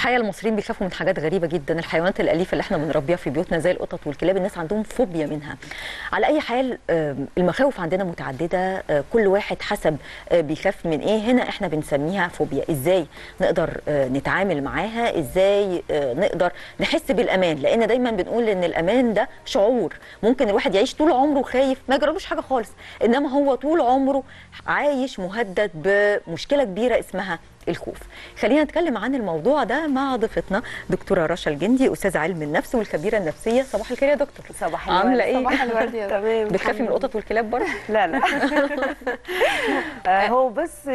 الحقيقه المصريين بيخافوا من حاجات غريبه جدا الحيوانات الاليفه اللي احنا بنربيها في بيوتنا زي القطط والكلاب الناس عندهم فوبيا منها على اي حال آم، المخاوف عندنا متعدده آه، كل واحد حسب آه، بيخاف من ايه هنا احنا بنسميها فوبيا ازاي نقدر آه، نتعامل معاها ازاي آه، نقدر نحس بالامان لان دايما بنقول ان الامان ده شعور ممكن الواحد يعيش طول عمره خايف ما يجرالوش حاجه خالص انما هو طول عمره عايش مهدد بمشكله كبيره اسمها الخوف خلينا نتكلم عن الموضوع ده مع ضيفتنا دكتوره رشا الجندي استاذ علم النفس والخبيره النفسيه صباح الخير يا دكتور صباح عامله الورد. ايه صباح الورد يا دكتور. تمام بتخافي من القطط والكلاب برضه لا لا آه، هو بس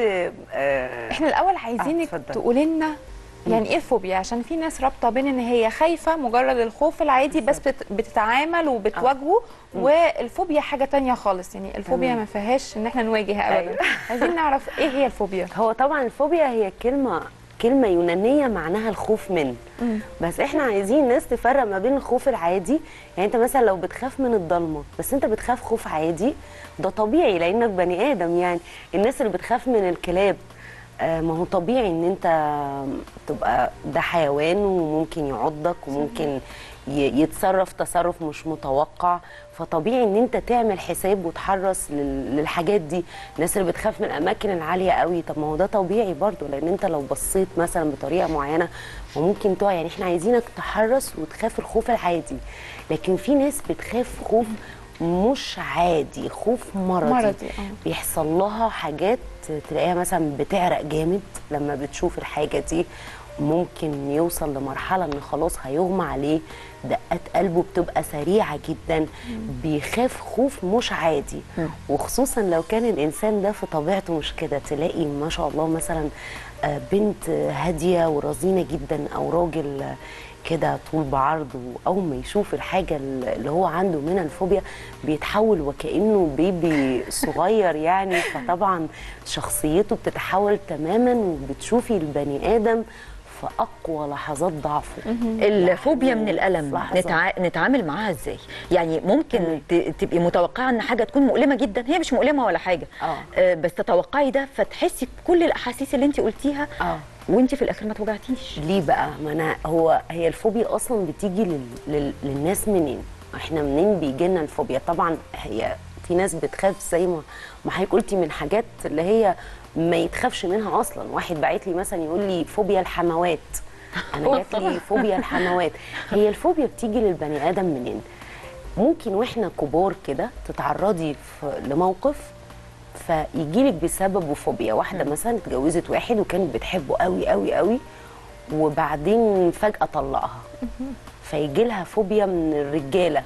آه، احنا الاول عايزينك اتفضل. تقولي لنا يعني ايه الفوبيا عشان في ناس رابطه بين ان هي خايفه مجرد الخوف العادي بس بت- بتتعامل وبتواجهه والفوبيا حاجه تانية خالص يعني الفوبيا تمام. ما فيهاش ان احنا نواجه ابدا أيوة. عايزين نعرف ايه هي الفوبيا هو طبعا الفوبيا هي كلمه كلمه يونانيه معناها الخوف من بس احنا عايزين الناس تفرق ما بين الخوف العادي يعني انت مثلا لو بتخاف من الضلمه بس انت بتخاف خوف عادي ده طبيعي لانك بني ادم يعني الناس اللي بتخاف من الكلاب آه، ما هو طبيعي ان انت تبقى ده حيوان وممكن يعضك وممكن ي- يتصرف تصرف مش متوقع فطبيعي ان انت تعمل حساب وتحرص لل- للحاجات دي الناس اللي بتخاف من الاماكن العاليه قوي طب ما هو ده طبيعي برضو لان انت لو بصيت مثلا بطريقه معينه وممكن تقع يعني احنا عايزينك تحرص وتخاف الخوف العادي لكن في ناس بتخاف خوف مش عادي خوف مرضي, مرضي، آه. بيحصل لها حاجات تلاقيها مثلا بتعرق جامد لما بتشوف الحاجه دي ممكن يوصل لمرحله ان خلاص هيغمى عليه دقات قلبه بتبقى سريعه جدا بيخاف خوف مش عادي وخصوصا لو كان الانسان ده في طبيعته مش كده تلاقي ما شاء الله مثلا آه، بنت هاديه ورزينه جدا او راجل آه، كده طول بعرض واول ما يشوف الحاجه اللي هو عنده من الفوبيا بيتحول وكانه بيبي صغير يعني فطبعا شخصيته بتتحول تماما وبتشوفي البني ادم في اقوى لحظات ضعفه الفوبيا من في الالم لحظة. نتع... نتعامل معاها ازاي يعني ممكن ت... تبقي متوقعه ان حاجه تكون مؤلمه جدا هي مش مؤلمه ولا حاجه آه. آه بس تتوقعي ده فتحسي بكل الاحاسيس اللي انت قلتيها اه وانت في الاخر ما توجعتيش ليه بقى ما انا هو هي الفوبيا اصلا بتيجي لل... لل... للناس منين احنا منين بيجي لنا الفوبيا طبعا هي في ناس بتخاف زي ما ما حضرتك قلتي من حاجات اللي هي ما يتخافش منها اصلا واحد باعت لي مثلا يقول لي فوبيا الحموات انا جات لي فوبيا الحموات هي الفوبيا بتيجي للبني ادم منين ممكن واحنا كبار كده تتعرضي في- لموقف فيجي لك بسببه فوبيا واحده مثلا اتجوزت واحد وكانت بتحبه قوي قوي قوي وبعدين فجاه طلقها فيجي لها فوبيا من الرجاله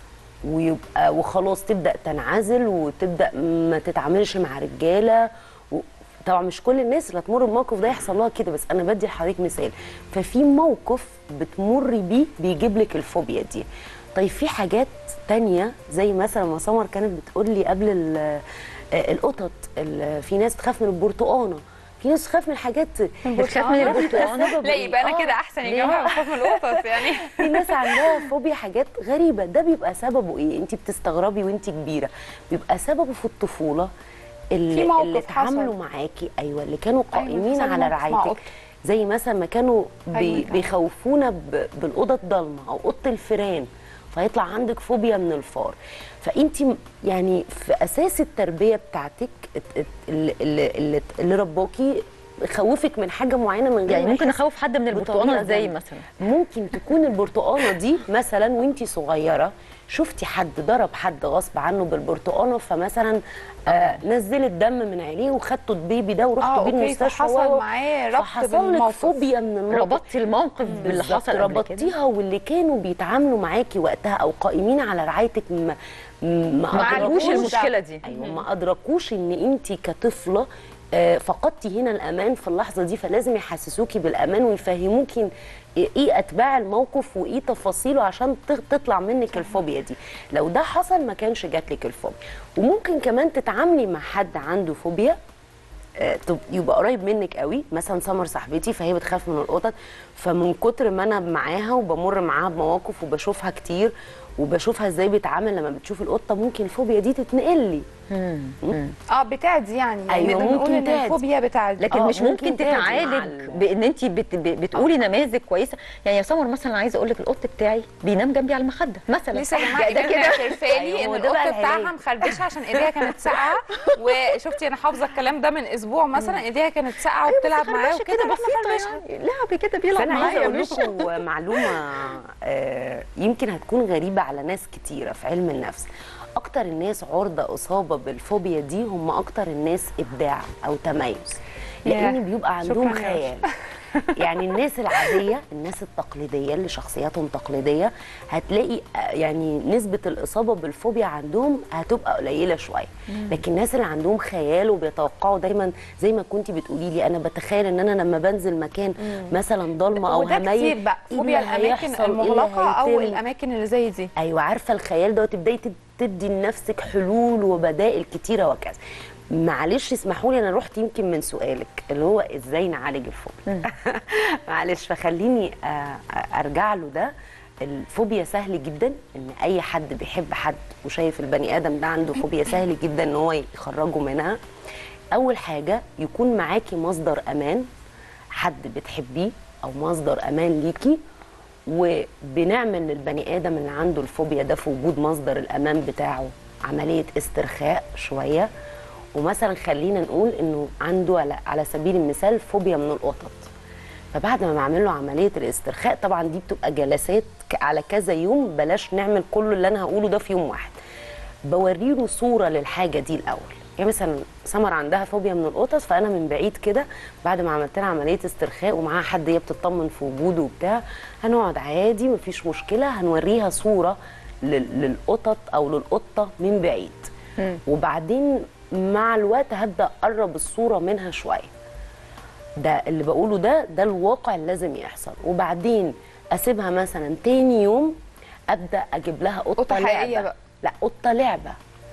ويبقى وخلاص تبدا تنعزل وتبدا ما تتعاملش مع رجاله و... طبعا مش كل الناس اللي هتمر بموقف ده يحصل لها كده بس انا بدي لحضرتك مثال ففي موقف بتمر بيه بيجيب لك الفوبيا دي طيب في حاجات تانية زي مثلا ما سمر كانت بتقول لي قبل ال- آه، القطط ال- في ناس تخاف من البرتقانه في ناس تخاف من حاجات بتخاف من البرتقانه لا يبقى انا كده احسن يا ليه؟ جماعه بخاف من القطط يعني في ناس عندها فوبيا حاجات غريبه ده بيبقى سببه ايه انت بتستغربي وانت كبيره بيبقى سببه في الطفوله اللي, في موقف اللي اتعاملوا حصل. معاكي ايوه اللي كانوا أيوة، قائمين حصل على موقف مع رعايتك قطة. زي مثلا ما كانوا بي أيوة. بيخوفونا ب- بالاوضه الضلمه او اوضه الفيران فيطلع عندك فوبيا من الفار فانت م- يعني في اساس التربيه بتاعتك ات- ات- اللي, اللي, اللي, اللي رباكي خوفك من حاجه معينه من غير يعني ما ممكن يحس اخوف حد من البرتقانه بطريقة ازاي جامدة. مثلا ممكن تكون البرتقانه دي مثلا وانت صغيره شفتي حد ضرب حد غصب عنه بالبرتقانه فمثلا آه نزلت دم من عينيه وخدته البيبي ده ورحتوا اه بيه اوكي المستشفى فحصل و- معاه ربط فحصل لك بالموقف فوبيا من الموقف ربطتي الموقف باللي بالظبط، حصل قبل كده ربطتيها واللي كانوا بيتعاملوا معاكي وقتها او قائمين على رعايتك ما ما ما عالجوش أدركوش- المشكله دي ايوه ما ادركوش ان انت كطفله آه، فقدتي هنا الامان في اللحظه دي فلازم يحسسوكي بالامان ويفهموكي ايه اتباع الموقف وايه تفاصيله عشان ت- تطلع منك الفوبيا دي لو ده حصل ما كانش جاتلك الفوبيا وممكن كمان تتعاملي مع حد عنده فوبيا آه، تب- يبقى قريب منك قوي مثلا سمر صاحبتي فهي بتخاف من القطط فمن كتر ما انا معاها وبمر معاها بمواقف وبشوفها كتير وبشوفها ازاي بتعامل لما بتشوف القطه ممكن الفوبيا دي تتنقل لي اه بتعدي يعني يعني أيوة، نقدر نقول ممكن ان تعدي. الفوبيا بتعدي لكن آه، مش ممكن ممكن تعدي مع تتعالج ال- بان انت بت ب- بتقولي نماذج كويسه يعني يا سمر مثلا عايزه اقول لك القط بتاعي بينام جنبي على المخده مثلا لسه يا جماعه ده ده كده كده شايفالي أيوة، ان هو ده بقى القط بتاعها العلاج. مخربشه عشان ايديها كانت ساقعه وشفتي انا حافظه الكلام ده من اسبوع مثلا ايديها كانت ساقعه وبتلعب معاه خربشة وكده كده رحنا بسيطه خربشها. يعني لعب كده بيلعب فانا عايزه معايا اقول مش لكم معلومه آه، يمكن هتكون غريبه على ناس كتيره في علم النفس اكتر الناس عرضه اصابه بالفوبيا دي هم اكتر الناس ابداع او تميز لان ياه، بيبقى عندهم شكراً يا خيال يعني الناس العاديه الناس التقليديه اللي شخصياتهم تقليديه هتلاقي آه، يعني نسبه الاصابه بالفوبيا عندهم هتبقى قليله شويه لكن الناس اللي عندهم خيال وبيتوقعوا دايما زي ما كنتي بتقولي لي انا بتخيل ان انا لما بنزل مكان مثلا ضلمه او وده هميل كتير بقى إيه فوبيا اللي الاماكن هيحصل؟ إيه اللي المغلقه او هيتم؟ الاماكن اللي زي دي ايوه عارفه الخيال ده تبداي تد- تدي لنفسك حلول وبدائل كتيره وكذا معلش اسمحوا لي انا رحت يمكن من سؤالك اللي هو ازاي نعالج الفوبيا معلش فخليني آه، آه، ارجع له ده الفوبيا سهل جدا ان اي حد بيحب حد وشايف البني ادم ده عنده فوبيا سهل جدا ان هو يخرجه منها اول حاجه يكون معاكي مصدر امان حد بتحبيه او مصدر امان ليكي وبنعمل للبني ادم اللي عنده الفوبيا ده في وجود مصدر الامان بتاعه عمليه استرخاء شويه ومثلا خلينا نقول انه عنده على, على سبيل المثال فوبيا من القطط فبعد ما بعمل له عمليه الاسترخاء طبعا دي بتبقى جلسات ك- على كذا يوم بلاش نعمل كل اللي انا هقوله ده في يوم واحد بوري له صوره للحاجه دي الاول يعني مثلا سمر عندها فوبيا من القطط فانا من بعيد كده بعد ما عملت لها عمليه استرخاء ومعاها حد هي بتطمن في وجوده وبتاع هنقعد عادي مفيش مشكله هنوريها صوره لل- للقطط او للقطه من بعيد وبعدين مع الوقت هبدا اقرب الصوره منها شويه ده اللي بقوله ده ده الواقع اللي لازم يحصل وبعدين اسيبها مثلا تاني يوم ابدا اجيب لها قطه, قطة حقيقية لعبه بقى. لا قطه لعبه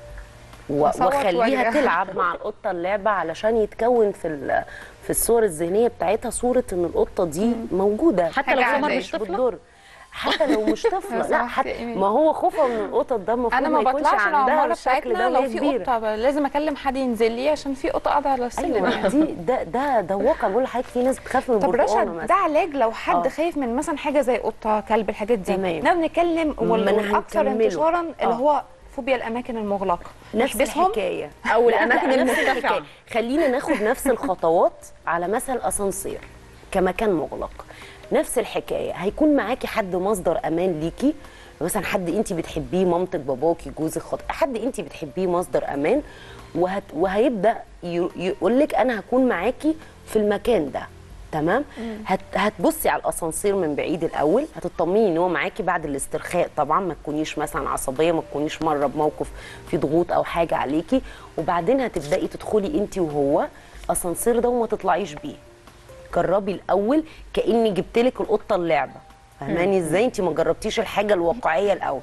و- أصوت واخليها وأجري. تلعب مع القطه اللعبه علشان يتكون في ال- في الصور الذهنيه بتاعتها صوره ان القطه دي موجوده حتى لو حاجة سمر عادية. مش طفله بتضر حتى لو مش طفله لا سمحتي حتى يا إيمي. ما هو خوفها من القطط ده المفروض انا ما يكونش بطلعش عندها العماره بالشكل بتاعتنا ده لو وهي في كبيرة. قطه ب- لازم اكلم حد ينزل لي عشان في قطه قاعده على السلم ايوه يعني. دي ده ده ده واقع بقول لحضرتك في ناس بتخاف من طب البرتقانه رشا مثلا ده علاج لو حد آه. خايف من مثلا حاجه زي قطه كلب الحاجات دي تمام. احنا بنتكلم وال- ما أنا والاكثر هنكمله. انتشارا اللي آه. هو فوبيا الاماكن المغلقه نفس نحبسهم الحكايه أو لا، الأماكن لا، نفس المرتفعة. الحكاية. خلينا ناخد نفس الخطوات على مثل اسانسير كمكان مغلق نفس الحكايه هيكون معاكي حد مصدر امان ليكي مثلا حد انت بتحبيه مامتك باباكي جوزك خاطر حد انت بتحبيه مصدر امان وهت... وهيبدا يقول لك انا هكون معاكي في المكان ده تمام هت... هتبصي على الاسانسير من بعيد الاول هتطمني ان هو معاكي بعد الاسترخاء طبعا ما تكونيش مثلا عصبيه ما تكونيش مره بموقف في ضغوط او حاجه عليكي وبعدين هتبداي تدخلي انت وهو اسانسير ده وما تطلعيش بيه جربي الاول كاني جبت لك القطه اللعبه فاهماني ازاي انت ما جربتيش الحاجه الواقعيه الاول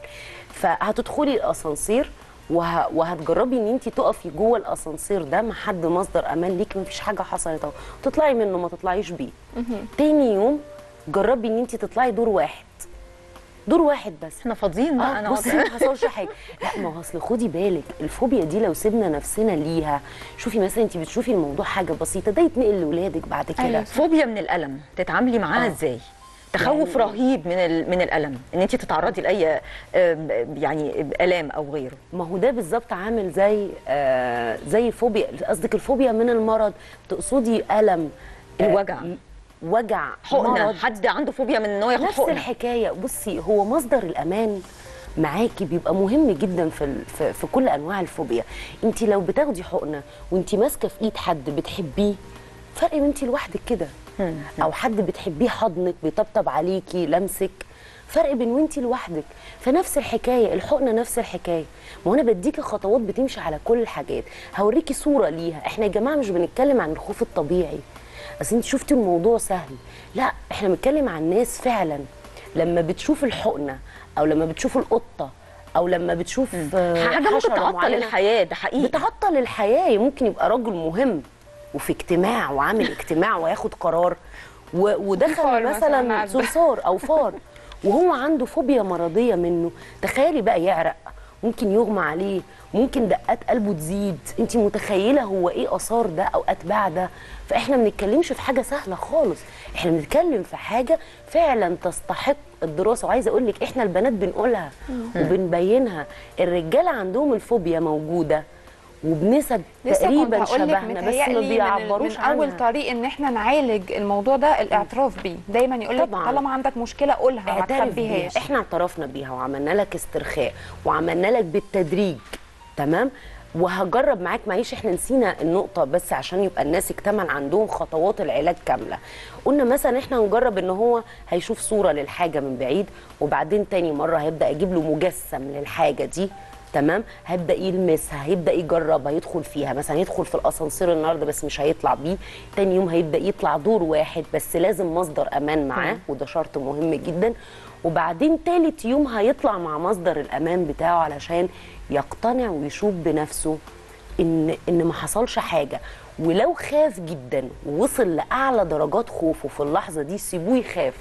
فهتدخلي الاسانسير وه... وهتجربي ان انت تقفي جوه الاسانسير ده مع حد مصدر امان ليكي مفيش حاجه حصلت اهو تطلعي منه ما تطلعيش بيه تاني يوم جربي ان انت تطلعي دور واحد دور واحد بس احنا فاضيين بقى اه انا بصي ما حصلش حاجه لا ما هو اصل خدي بالك الفوبيا دي لو سيبنا نفسنا ليها شوفي مثلا انت بتشوفي الموضوع حاجه بسيطه ده يتنقل لاولادك بعد كده أيوة. فوبيا من الالم تتعاملي معاها آه. ازاي تخوف يعني- رهيب من ال- من الالم ان انت تتعرضي لاي آم، يعني الام او غيره ما هو ده بالظبط عامل زي آه زي فوبيا قصدك الفوبيا من المرض تقصدي الم آه، الوجع. وجع حقنه مرض. حد عنده فوبيا من ان هو ياخد نفس حقنه الحكايه بصي هو مصدر الامان معاكي بيبقى مهم جدا في ال- في, في كل انواع الفوبيا انت لو بتاخدي حقنه وانت ماسكه في ايد حد بتحبيه فرق من انت لوحدك كده او حد بتحبيه حضنك بيطبطب عليكي لمسك فرق بين وانت لوحدك فنفس الحكايه الحقنه نفس الحكايه ما هو انا بديكي خطوات بتمشي على كل الحاجات هوريكي صوره ليها احنا يا جماعه مش بنتكلم عن الخوف الطبيعي اصل انت شفتي الموضوع سهل لا احنا بنتكلم عن ناس فعلا لما بتشوف الحقنه او لما بتشوف القطه او لما بتشوف آه، حاجه ممكن حشرة تعطل معينة، الحياه ده حقيقي بتعطل الحياه ممكن يبقى رجل مهم وفي اجتماع وعامل اجتماع وياخد قرار و- فار ودخل مثلاً مثلا عدى. صرصار او فار وهو عنده فوبيا مرضيه منه تخيلي بقى يعرق ممكن يغمى عليه ممكن دقات قلبه تزيد انت متخيله هو ايه اثار ده او اتباع ده فاحنا ما بنتكلمش في حاجه سهله خالص احنا بنتكلم في حاجه فعلا تستحق الدراسه وعايزه اقول لك احنا البنات بنقولها وبنبينها الرجاله عندهم الفوبيا موجوده وبنسب لسه كنت تقريبا هقول لك شبهنا بس ما متهيألي من, بيعبروش من اول عنها. طريق ان احنا نعالج الموضوع ده الاعتراف بيه دايما يقول لك طبعاً. طالما عندك مشكله قولها ما اعترف بيها تخبيهاش احنا اعترفنا بيها وعملنا لك استرخاء وعملنا لك بالتدريج تمام وهجرب معاك معلش احنا نسينا النقطة بس عشان يبقى الناس اكتمل عندهم خطوات العلاج كاملة قلنا مثلا احنا هنجرب ان هو هيشوف صورة للحاجة من بعيد وبعدين تاني مرة هيبدأ يجيب له مجسم للحاجة دي تمام هيبدا يلمسها هيبدا يجربها يدخل فيها مثلا يدخل في الاسانسير النهارده بس مش هيطلع بيه تاني يوم هيبدا يطلع دور واحد بس لازم مصدر امان معاه وده شرط مهم جدا وبعدين تالت يوم هيطلع مع مصدر الامان بتاعه علشان يقتنع ويشوف بنفسه ان ان ما حصلش حاجه ولو خاف جدا ووصل لاعلى درجات خوفه في اللحظه دي سيبوه يخاف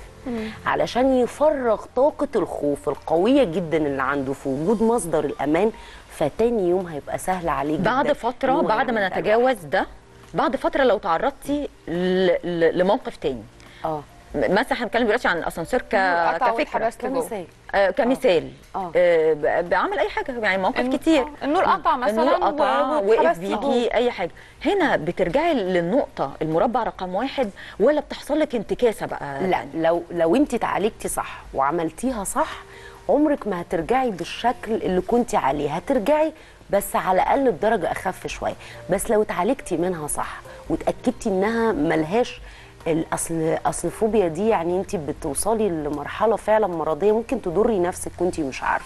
علشان يفرغ طاقه الخوف القويه جدا اللي عنده في وجود مصدر الامان فتاني يوم هيبقى سهل عليه جدا بعد إن فتره هو بعد ما يعمل ده نتجاوز ده بعد فتره لو تعرضتي ل- ل- لموقف تاني اه م- مثلا احنا بنتكلم دلوقتي عن الاسانسير ك... النور قطع كفكره واتحبست جوه. كمثال آه كمثال آه. آه ب- بعمل اي حاجه يعني مواقف النور- كتير آه، النور قطع مثلا النور قطع و- وقف واتحبست جوه. بيكي اي حاجه هنا بترجعي للنقطه المربع رقم واحد ولا بتحصل لك انتكاسه بقى لا لو لو انت اتعالجتي صح وعملتيها صح عمرك ما هترجعي بالشكل اللي كنتي عليه هترجعي بس على الاقل بدرجه اخف شويه بس لو اتعالجتي منها صح واتاكدتي انها ملهاش الاصل اصل الفوبيا دي يعني انت بتوصلي لمرحله فعلا مرضيه ممكن تضري نفسك كنتي مش عارفه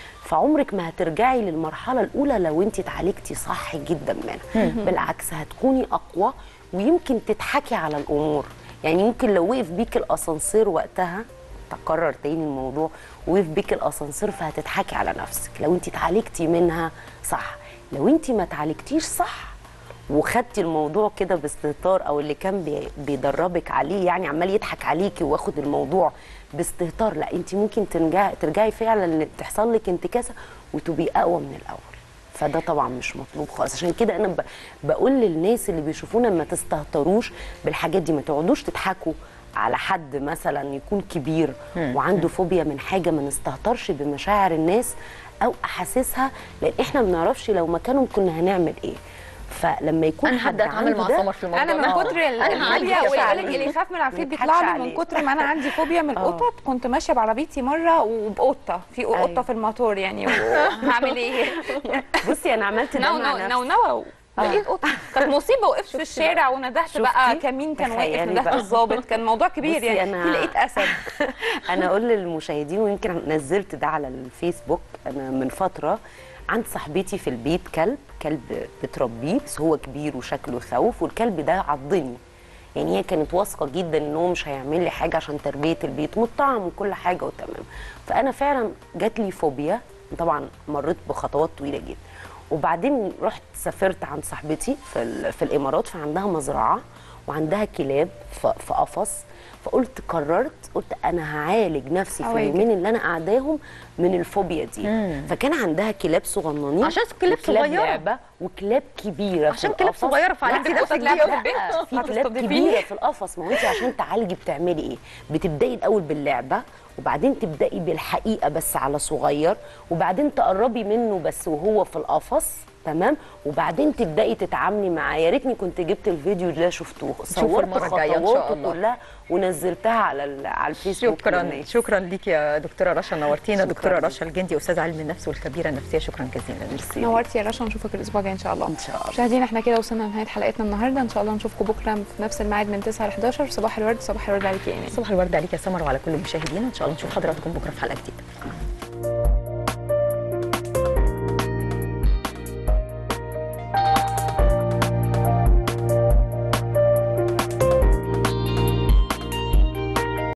فعمرك ما هترجعي للمرحله الاولى لو انت اتعالجتي صح جدا منها بالعكس هتكوني اقوى ويمكن تضحكي على الامور يعني يمكن لو وقف بيك الاسانسير وقتها تكرر تاني الموضوع وقف بيك الاسانسير فهتضحكي على نفسك لو انت اتعالجتي منها صح لو انت ما اتعالجتيش صح وخدتي الموضوع كده باستهتار او اللي كان بي- بيدربك عليه يعني عمال يضحك عليكي واخد الموضوع باستهتار لا انت ممكن ترجعي ترجعي فعلا إن تحصل لك انتكاسه وتبقي اقوى من الاول فده طبعا مش مطلوب خالص عشان كده انا ب- بقول للناس اللي بيشوفونا ما تستهتروش بالحاجات دي ما تقعدوش تضحكوا على حد مثلا يكون كبير وعنده فوبيا من حاجه ما نستهترش بمشاعر الناس او احاسيسها لان احنا ما بنعرفش لو مكانهم كنا هنعمل ايه فلما يكون انا حد هبدا اتعامل عنده مع ده سمر في الموضوع انا من ده. كتر ال- أنا هعالج الفوبيا كده ويقول فعلاً. لك اللي يخاف من العفريت ما بيطلع يضحكش له من عليه. كتر ما انا عندي فوبيا من آه. القطط كنت ماشيه بعربيتي مره وبقطه في قطه أيوة. في الموتور يعني وهعمل ايه بصي انا عملت ده نو مع نو نفسي نو نو لقيت قطه كانت مصيبه وقفت في الشارع وندهت بقى شفتي؟ كمين كان واقف تخيلي ندهت بقى. الظابط كان موضوع كبير بصي يعني أنا- في لقيت اسد انا اقول للمشاهدين ويمكن نزلت ده على الفيسبوك انا من فتره عند صاحبتي في البيت كلب كلب بتربيه بس هو كبير وشكله يخوف والكلب ده عضني يعني هي كانت واثقه جدا ان هو مش هيعمل لي حاجه عشان تربيه البيت مطعم وكل حاجه وتمام فانا فعلا جات لي فوبيا طبعا مريت بخطوات طويله جدا وبعدين رحت سافرت عند صاحبتي في ال- في الامارات فعندها مزرعه وعندها كلاب ف- في قفص فقلت قررت قلت انا هعالج نفسي في أواجه. اليومين اللي انا قاعداهم من الفوبيا دي فكان عندها كلاب صغننين عشان كلاب وكلاب صغيرة. لعبه وكلاب كبيره عشان في كلاب القفص. صغيره فعليكي عندك نفسك قطط لعبة في بيها البيت؟ لا في كلاب هتستضيفيني؟ كبيره في القفص ما هو انت عشان تعالجي بتعملي ايه بتبداي الاول باللعبه وبعدين تبداي بالحقيقه بس على صغير وبعدين تقربي منه بس وهو في القفص تمام وبعدين تبداي تتعاملي معاه يا ريتني كنت جبت الفيديو ده شفته صورت المرة الجاية إن شاء خطواته الله. كلها ونزلتها على ال- على الفيسبوك شكرا للناس. شكرا ليك يا دكتوره رشا نورتينا شكراً دكتوره ليك. رشا الجندي استاذ علم النفس والخبيره النفسيه شكرا جزيلا ميرسي. نورتي يا رشا نشوفك الاسبوع الجاي ان شاء الله ان شاء الله مشاهدينا احنا كده وصلنا لنهايه حلقتنا النهارده ان شاء الله نشوفكم بكره في نفس الميعاد من 9 ل 11 صباح الورد صباح الورد عليكي يا ايمان صباح الورد عليك يا سمر وعلى كل المشاهدين ان شاء الله نشوف حضراتكم بكره في حلقه جديده